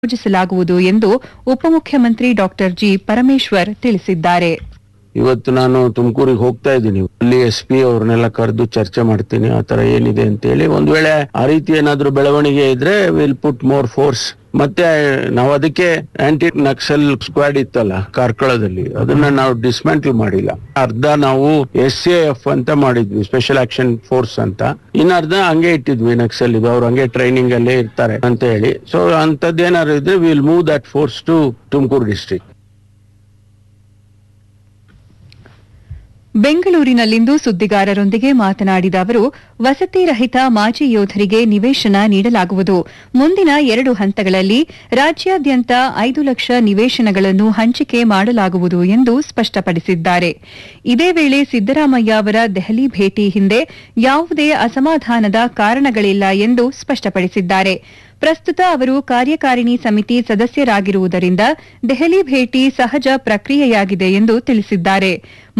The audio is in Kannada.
ಆಯೋಜಿಸಲಾಗುವುದು ಎಂದು ಉಪಮುಖ್ಯಮಂತ್ರಿ ಡಾಕ್ಟರ್ ಜಿ ಪರಮೇಶ್ವರ್ ತಿಳಿಸಿದ್ದಾರೆ ಇವತ್ತು ನಾನು ತುಮಕೂರಿಗೆ ಹೋಗ್ತಾ ಇದ್ದೀನಿ ಅಲ್ಲಿ ಎಸ್ ಪಿ ಅವ್ರನ್ನೆಲ್ಲ ಕರೆದು ಚರ್ಚೆ ಮಾಡ್ತೀನಿ ಆ ತರ ಏನಿದೆ ಅಂತ ಹೇಳಿ ಒಂದ್ ವೇಳೆ ಆ ರೀತಿ ಏನಾದ್ರೂ ಬೆಳವಣಿಗೆ ಇದ್ರೆ ವಿಲ್ ಪುಟ್ ಮೋರ್ ಫೋರ್ಸ್ ಮತ್ತೆ ನಾವು ಅದಕ್ಕೆ ಆಂಟಿ ನಕ್ಸಲ್ ಸ್ಕ್ವಾಡ್ ಇತ್ತಲ್ಲ ಕಾರ್ಕಳದಲ್ಲಿ ಅದನ್ನ ನಾವು ಡಿಸ್ಮ್ಯಾಂಟಲ್ ಮಾಡಿಲ್ಲ ಅರ್ಧ ನಾವು ಎಸ್ ಎ ಎಫ್ ಅಂತ ಮಾಡಿದ್ವಿ ಸ್ಪೆಷಲ್ ಆಕ್ಷನ್ ಫೋರ್ಸ್ ಅಂತ ಇನ್ನ ಅರ್ಧ ಹಂಗೆ ಇಟ್ಟಿದ್ವಿ ನಕ್ಸಲ್ ಇದು ಅವ್ರು ಹಂಗೆ ಟ್ರೈನಿಂಗ್ ಅಲ್ಲೇ ಇರ್ತಾರೆ ಅಂತ ಹೇಳಿ ಸೊ ಅಂತದ್ದೇನಾದ್ರು ಇದ್ರೆ will move that force to Tumakuru district ಬೆಂಗಳೂರಿನಲ್ಲಿಂದು ಸುದ್ದಿಗಾರರೊಂದಿಗೆ ಮಾತನಾಡಿದ ಅವರು ವಸತಿ ರಹಿತ ಮಾಜಿ ಯೋಧರಿಗೆ ನಿವೇಶನ ನೀಡಲಾಗುವುದು ಮುಂದಿನ ಎರಡು ಹಂತಗಳಲ್ಲಿ ರಾಜ್ಯಾದ್ಯಂತ ಐದು ಲಕ್ಷ ನಿವೇಶನಗಳನ್ನು ಹಂಚಿಕೆ ಮಾಡಲಾಗುವುದು ಎಂದು ಸ್ಪಷ್ಟಪಡಿಸಿದ್ದಾರೆ ಇದೇ ವೇಳೆ ಸಿದ್ದರಾಮಯ್ಯ ಅವರ ದೆಹಲಿ ಭೇಟಿ ಹಿಂದೆ ಯಾವುದೇ ಅಸಮಾಧಾನದ ಕಾರಣಗಳಿಲ್ಲ ಎಂದು ಸ್ಪಷ್ಟಪಡಿಸಿದ್ದಾರೆ ಪ್ರಸ್ತುತ ಅವರು ಕಾರ್ಯಕಾರಿಣಿ ಸಮಿತಿ ಸದಸ್ಯರಾಗಿರುವುದರಿಂದ ದೆಹಲಿ ಭೇಟಿ ಸಹಜ ಪ್ರಕ್ರಿಯೆಯಾಗಿದೆ ಎಂದು ತಿಳಿಸಿದ್ದಾರೆ